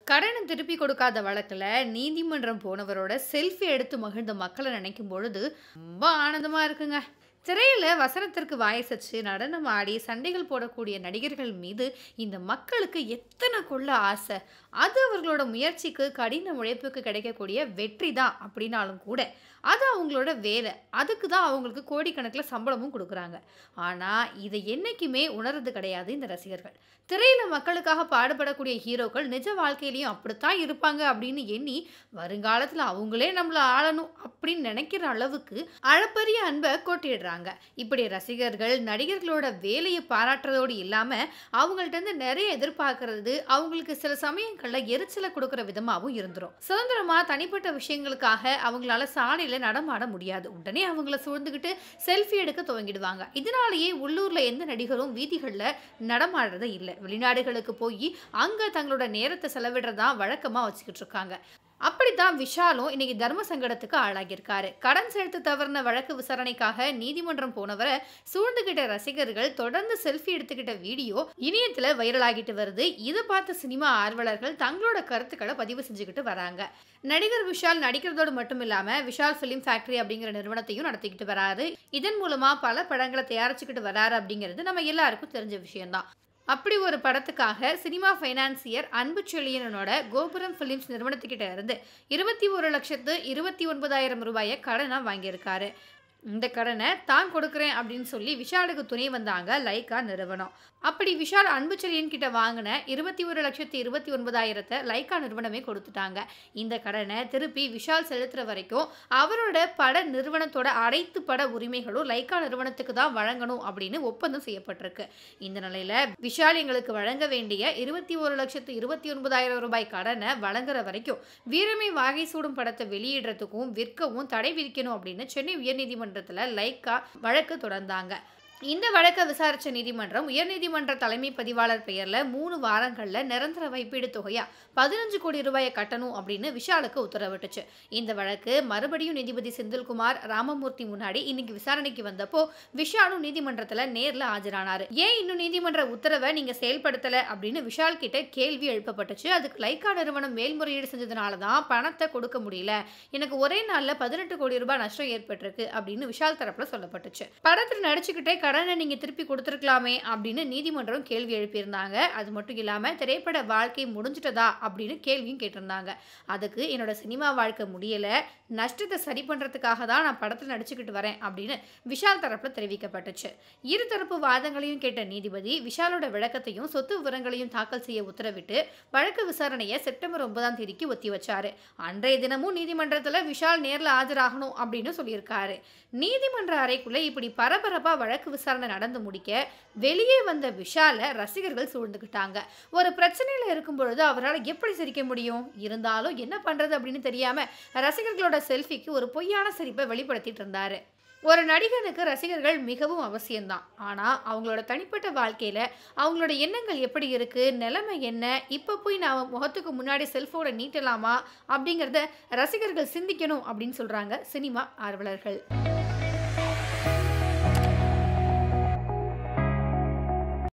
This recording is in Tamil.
கடனை திருப்பி கொடுக்காத வழக்குல நீதிமன்றம் போனவரோட செல்ஃபி எடுத்து மகிழ்ந்த மக்களை நினைக்கும் பொழுது ரொம்ப ஆனந்தமா இருக்குங்க. திரையில வசனத்திற்கு வாயசைச்சு, நடனம் ஆடி, சண்டைகள் போடக்கூடிய நடிகர்கள் மீது இந்த மக்களுக்கு எத்தன கொள்ள ஆசை. அது அவர்களோட முயற்சிக்கு, கடின உழைப்புக்கு கிடைக்கக்கூடிய வெற்றி தான் அப்படின்னாலும் கூட, அது அவங்களோட வேலை. அதுக்கு தான் அவங்களுக்கு கோடிக்கணக்கில சம்பளமும் குடுக்குறாங்க. ஆனா, இத என்னைக்குமே உணர்றது கிடையாது இந்த ரசிகர்கள். திரையில மக்களுக்காக பாடுபடக்கூடிய ஹீரோக்கள் நிஜ வாழ்க்கையிலயும் அப்படித்தான் இருப்பாங்க அப்படின்னு எண்ணி, வருங்காலத்துல அவங்களே நம்மள ஆளணும் அப்படின்னு நினைக்கிற அளவுக்கு அளப்பரிய அன்ப கொட்டிடுறாங்க. இப்படி ரசிகர்கள் நடிகர்களோட வேலைய பாராட்டுறதோடு இல்லாம, அவங்கள்ட்ட இருந்து நெறைய எதிர்பார்க்கிறது, அவங்களுக்கு சில சமயங்கள்ல எரிச்சல குடுக்குற விதமாவும் இருந்துரும். சுதந்திரமா தனிப்பட்ட விஷயங்களுக்காக அவங்களால சாலையில நடமாட முடியாது. உடனே அவங்கள சூழ்ந்துகிட்டு செல்ஃபி எடுக்க துவங்கிடுவாங்க. இதனாலேயே உள்ளூர்ல எந்த நடிகரும் வீதிகள்ல நடமாடுறதே இல்ல. வெளிநாடுகளுக்கு போயி, அங்க தங்களோட நேரத்த செலவிடுறதா வழக்கமா வச்சுக்கிட்டு இருக்காங்க. அப்படித்தான் விஷாலும் இன்னைக்கு தர்ம சங்கடத்துக்கு ஆளாகியிருக்காரு. கடன் செலுத்த தவறுன வழக்கு விசாரணைக்காக நீதிமன்றம் போனவர சூழ்ந்துகிட்ட ரசிகர்கள் தொடர்ந்து செல்ஃபி எடுத்துக்கிட்ட வீடியோ இணையத்துல வைரலாகிட்டு வருது. இத பார்த்த சினிமா ஆர்வலர்கள் தங்களோட கருத்துக்கள பதிவு செஞ்சுகிட்டு வராங்க. நடிகர் விஷால் நடிக்கிறதோடு மட்டும் இல்லாம, விஷால் ஃபிலிம் ஃபேக்டரி அப்படிங்கிற நிறுவனத்தையும் நடத்திக்கிட்டு வராரு. இதன் மூலமா பல படங்கள தயாரிச்சுக்கிட்டு வராரு அப்படிங்கிறது நம்ம எல்லாருக்கும் தெரிஞ்ச விஷயம் தான். அப்படி ஒரு படத்துக்காக சினிமா ஃபைனான்சியர் அன்புச்செழியனோட கோபுரம் பிலிம்ஸ் நிறுவனத்துக்கிட்ட இருந்து ரூ. 29,29,000 கடனா வாங்கியிருக்காரு. இந்த கடன தான் கொடுக்கிறேன் அப்படின்னு சொல்லி விஷாலுக்கு துணை வந்தாங்க லைக்கா நிறுவனம். அப்படி விஷால் அன்புச்செழியன் கிட்ட வாங்குன 21,29,000 லைக்கா நிறுவனமே கொடுத்துட்டாங்க. இந்த கடன திருப்பி விஷால் செலுத்துற வரைக்கும் அவரோட பட நிறுவனத்தோட அனைத்து பட உரிமைகளும் லைக்கா நிறுவனத்துக்கு தான் வழங்கணும் அப்படின்னு ஒப்பந்தம் செய்யப்பட்டிருக்கு. இந்த நிலையில விஷால் எங்களுக்கு வழங்க வேண்டிய ரூ. 21,29,000 கடன வழங்குற வரைக்கும் வீரமே வாகை சூடும் படத்த வெளியிடுறதுக்கும், விற்கவும் தடை விதிக்கணும் அப்படின்னு சென்னை உயர்நீதிமன்றத்துல லைக்கா வழக்கு தொடர்ந்தாங்க. இந்த வழக்க விசாரிச்ச நீதிமன்றம், உயர்நீதிமன்ற தலைமை பதிவாளர் பெயர்ல 3 வாரங்கள்ல நிரந்தர வைப்பீடு தொகையா ரூ. 15 கோடி கட்டணும் அப்படின்னு விஷாலுக்கு உத்தரவிட்டுச்சு. இந்த வழக்கு மறுபடியும் நீதிபதி செந்தில்குமார் ராமமூர்த்தி முன்னாடி இன்னைக்கு விசாரணைக்கு வந்தப்போ, விஷாலும் நீதிமன்றத்துல நேர்ல ஆஜரானாரு. ஏன் இன்னும் நீதிமன்ற உத்தரவ நீங்க செயல்படுத்தல அப்படின்னு விஷால் கிட்ட கேள்வி எழுப்பப்பட்டுச்சு. அதுக்கு லைக்கா நிறுவனம் மேல்முறையீடு செஞ்சதுனால தான் பணத்த கொடுக்க முடியல. எனக்கு ஒரே நாள்ல ரூ. 18 கோடி நஷ்டம் ஏற்பட்டிருக்கு அப்படின்னு விஷால் தரப்புல சொல்லப்பட்டுச்சு. படத்துல நடிச்சுக்கிட்டே கடன நீங்க திருப்பி கொடுத்திருக்கலாமே அப்படின்னு நீதிமன்றம் கேள்வி எழுப்பியிருந்தாங்க. அது மட்டும் இல்லாம திரைப்பட வாழ்க்கை முடிஞ்சுட்டதா அப்படின்னு கேள்வியும் கேட்டிருந்தாங்க. அதுக்கு என்னோட சினிமா வாழ்க்கை முடியல. நஷ்டத்த சரி பண்றதுக்காக தான் நான் படத்துல நடிச்சுக்கிட்டு வரேன் அப்படின்னு விஷால் தரப்புல தெரிவிக்கப்பட்டுச்சு. இருதரப்பு வாதங்களையும் கேட்ட நீதிபதி, விஷாலோட விளக்கத்தையும், சொத்து விவரங்களையும் தாக்கல் செய்ய உத்தரவிட்டு, வழக்கு விசாரணைய செப்டம்பர் 9ஆம் தேதிக்கு ஒத்தி வச்சாரு. அன்றைய தினமும் நீதிமன்றத்துல விஷால் நேர்ல ஆஜராகணும் அப்படின்னு சொல்லியிருக்காரு. நீதிமன்ற அறைக்குள்ள இப்படி பரபரப்பா வழக்கு விசாரணை நடந்து முடிக்க, வெளியே வந்த விஷால ரசிகர்கள் சூழ்ந்துகிட்டாங்க. ஒரு பிரச்சனையில இருக்கும் பொழுது அவரால எப்படி சிரிக்க முடியும்? இருந்தாலும் என்ன பண்றது அப்படின்னு தெரியாம ரசிகர்களோட செல்ஃபிக்கு ஒரு பொய்யான சிரிப்ப வெளிப்படுத்திட்டு இருந்தாரு. ஒரு நடிகனுக்கு ரசிகர்கள் மிகவும் அவசியம் தான். ஆனா, அவங்களோட தனிப்பட்ட வாழ்க்கையில அவங்களோட எண்ணங்கள் எப்படி இருக்கு? நிலைமை என்ன? இப்ப போய் நாம முகத்துக்கு முன்னாடி செல்ஃபோன நீட்டலாமா? அப்படிங்கிறத ரசிகர்கள் சிந்திக்கணும் அப்படின்னு சொல்றாங்க சினிமா ஆர்வலர்கள்.